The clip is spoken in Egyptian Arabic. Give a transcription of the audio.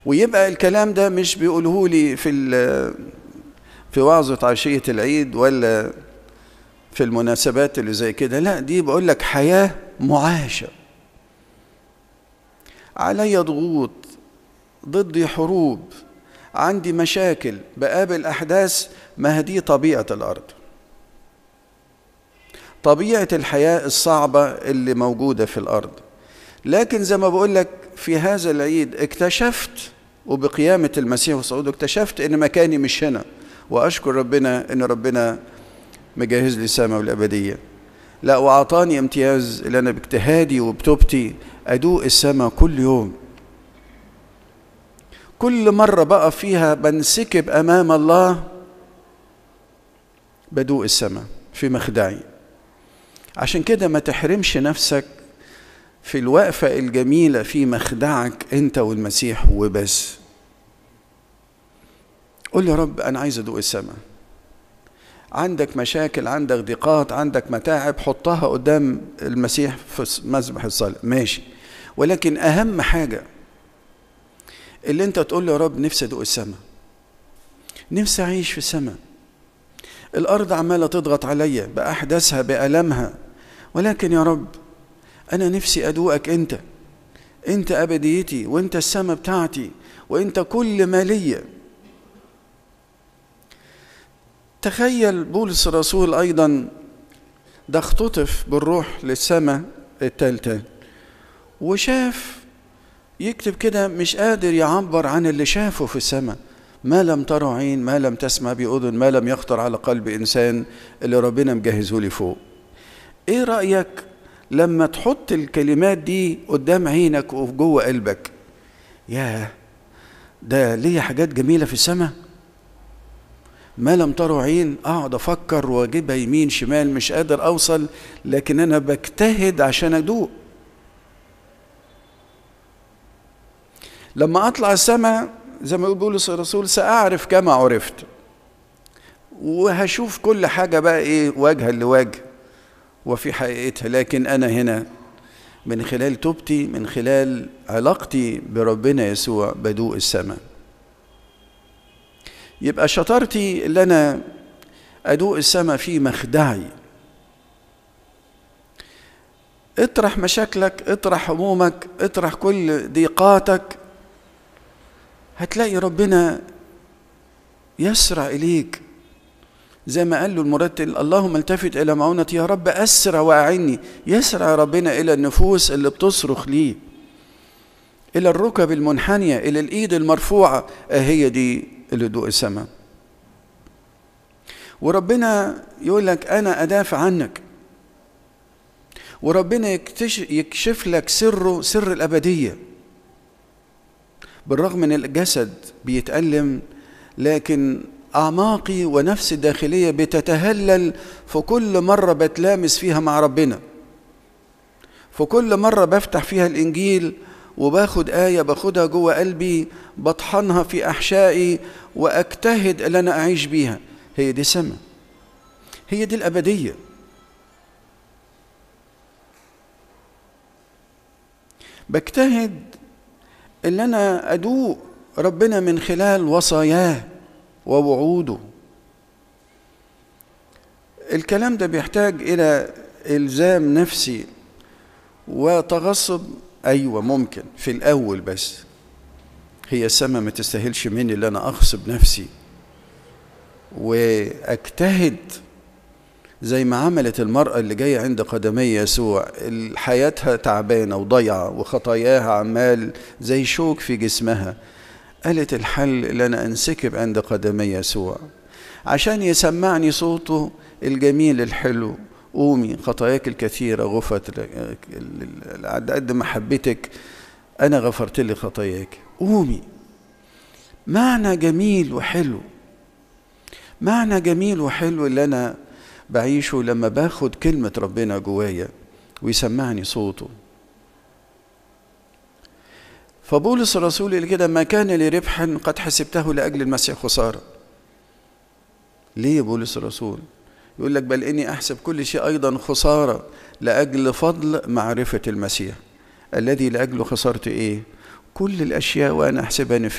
ويبقى الكلام ده مش بيقوله لي في في وعظة عشية العيد ولا في المناسبات اللي زي كده لا دي بقول لك حياة معاشة علي ضغوط ضدي حروب عندي مشاكل بقابل أحداث ما دي طبيعة الأرض طبيعة الحياة الصعبة اللي موجودة في الأرض لكن زي ما بقول لك في هذا العيد اكتشفت وبقيامة المسيح وصعوده اكتشفت ان مكاني مش هنا واشكر ربنا ان ربنا مجهز لي السماء والابدية لا واعطاني امتياز اللي انا باجتهادي وبتوبتي ادوق السماء كل يوم كل مرة بقى فيها بنسكب امام الله بدوق السماء في مخدعي عشان كده ما تحرمش نفسك في الوقفة الجميلة في مخدعك أنت والمسيح وبس قول يا رب أنا عايز أدوق السماء عندك مشاكل عندك ضيقات عندك متاعب حطها قدام المسيح في مذبح الصلاة ماشي ولكن أهم حاجة اللي أنت تقول له يا رب نفسي أدوق السماء نفسي أعيش في السماء الأرض عمالة تضغط عليا بأحداثها بألمها ولكن يا رب أنا نفسي أدوقك أنت أنت أبديتي وأنت السماء بتاعتي وأنت كل ما ليا تخيل بولس الرسول أيضا ده اختطف بالروح للسماء التالتة وشاف يكتب كده مش قادر يعبر عن اللي شافه في السماء ما لم ترى عين ما لم تسمع بأذن ما لم يخطر على قلب إنسان اللي ربنا مجهزه لي فوق إيه رأيك لما تحط الكلمات دي قدام عينك وجوه قلبك ياه ده ليا حاجات جميله في السماء ما لم تروا عين اقعد افكر واجيبها يمين شمال مش قادر اوصل لكن انا بجتهد عشان ادوق لما اطلع السماء زي ما يقول بولس الرسول ساعرف كما عرفت وهشوف كل حاجه بقى ايه وجها لوجه وفي حقيقتها لكن انا هنا من خلال توبتي من خلال علاقتي بربنا يسوع بدوق السماء يبقى شطارتي اللي انا ادوق السماء في مخدعي اطرح مشاكلك اطرح همومك اطرح كل ضيقاتك هتلاقي ربنا يسرع اليك زي ما قال له المرتل اللهم التفت الى معونتي يا رب اسرع واعني يسرع ربنا الى النفوس اللي بتصرخ ليه الى الركب المنحنيه الى الايد المرفوعه هي دي اللي دوق السماء وربنا يقول لك انا ادافع عنك وربنا يكشف لك سره سر الابديه بالرغم ان الجسد بيتالم لكن أعماقي ونفسي الداخلية بتتهلل في كل مرة بتلامس فيها مع ربنا في كل مرة بفتح فيها الإنجيل وباخد آية باخدها جوه قلبي بطحنها في أحشائي وأجتهد أن أنا أعيش بيها هي دي سماء هي دي الأبدية بجتهد ان انا ادوق ربنا من خلال وصاياه ووعوده الكلام ده بيحتاج الى الزام نفسي وتغصب ايوه ممكن في الاول بس هي السماء ما تستاهلش مني اللي انا اغصب نفسي واجتهد زي ما عملت المرأة اللي جاية عند قدمي يسوع حياتها تعبانة وضيعة وخطاياها عمال زي شوك في جسمها قالت الحل اللي أنا أنسكب عند قدمي يسوع عشان يسمعني صوته الجميل الحلو قومي خطاياك الكثيرة غفرت على قد محبتك أنا غفرت لي خطاياك قومي معنى جميل وحلو معنى جميل وحلو اللي أنا بعيشه لما باخد كلمة ربنا جوايا ويسمعني صوته فبولس الرسول اللي كده ما كان لي ربحا قد حسبته لأجل المسيح خسارة ليه يا بولس الرسول يقول لك بل إني أحسب كل شيء أيضا خسارة لأجل فضل معرفة المسيح الذي لأجله خسرت إيه كل الأشياء وأنا أحسبها